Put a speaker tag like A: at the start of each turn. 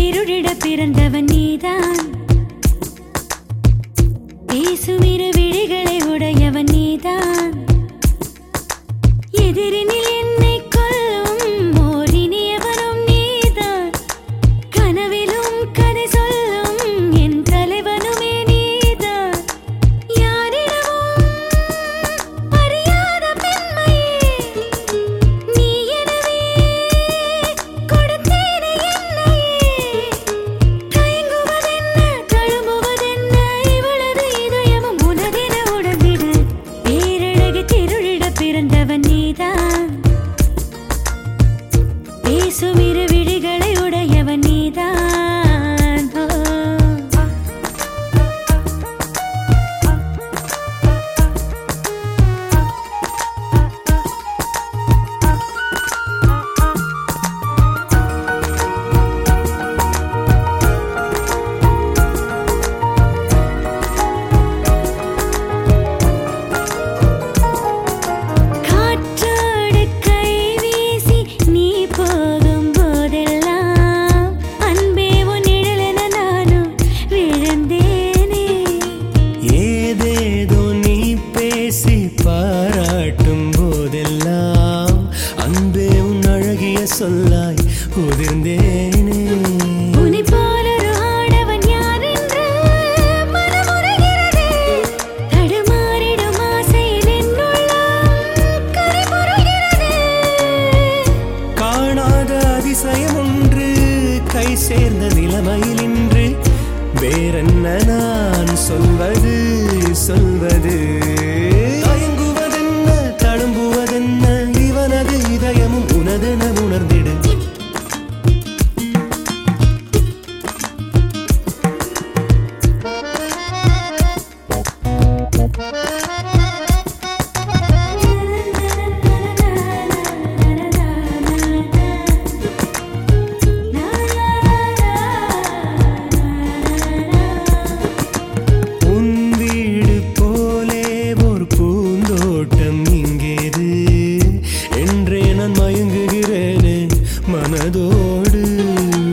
A: திருடிட பிறந்தவன் நீதான் பேசுமிரு விழிகளை உடையவன் நீதான் எதிரினில் என்னை கொல்லும் ஓர் இனியவனும் நீதான் கனவிலும் கதை சொல்லும் என் தலைவனுமே நீதான் யாரிடமும் அறியாத பெண்மையே நீ எனவே கொடுத்தேனே என்னையே தயங்குவதென்ன தழும்புவதென்ன இவளது இதயமும் உனதென உடம்பிடு பேரழகு திருளிட பிறந்தவன் நீதான் பேசும் இரு விழிகளை உடையவன் நீதான் ஓ. காற்றோடு கை வீசி நீ போகும் போதெல்லாம் அன்பே உன் நிழலென நானும் விழுந்தேனே
B: ஏதேதோ நீ பேசி பாராட்டும் போதெல்லாம் அன்பே உன் அழகிய சொல்லாய் உதிர்ந்தேனே
A: உன்னை போலொரு ஆடவன் யார் என்று மனமுருகிறதே. தடுமாறிடும் ஆசையில் என் உள்ளம் கரைபுரள்கிறதே.
B: காணாத அதிசயம் ஒன்று கை சேர்ந்த நிலைமையில் இன்று வேறென்ன நான் சொல்வது சொல்வது தயங்குவதென்ன தழும்புவதென்ன இவனது இதயமும் உனதென உணர்ந்திடு உன் வீடு போலே ஒரு பூந்தோட்டம் இங்கேது என்றே நான் மயங்குகிறேனே மனதோடு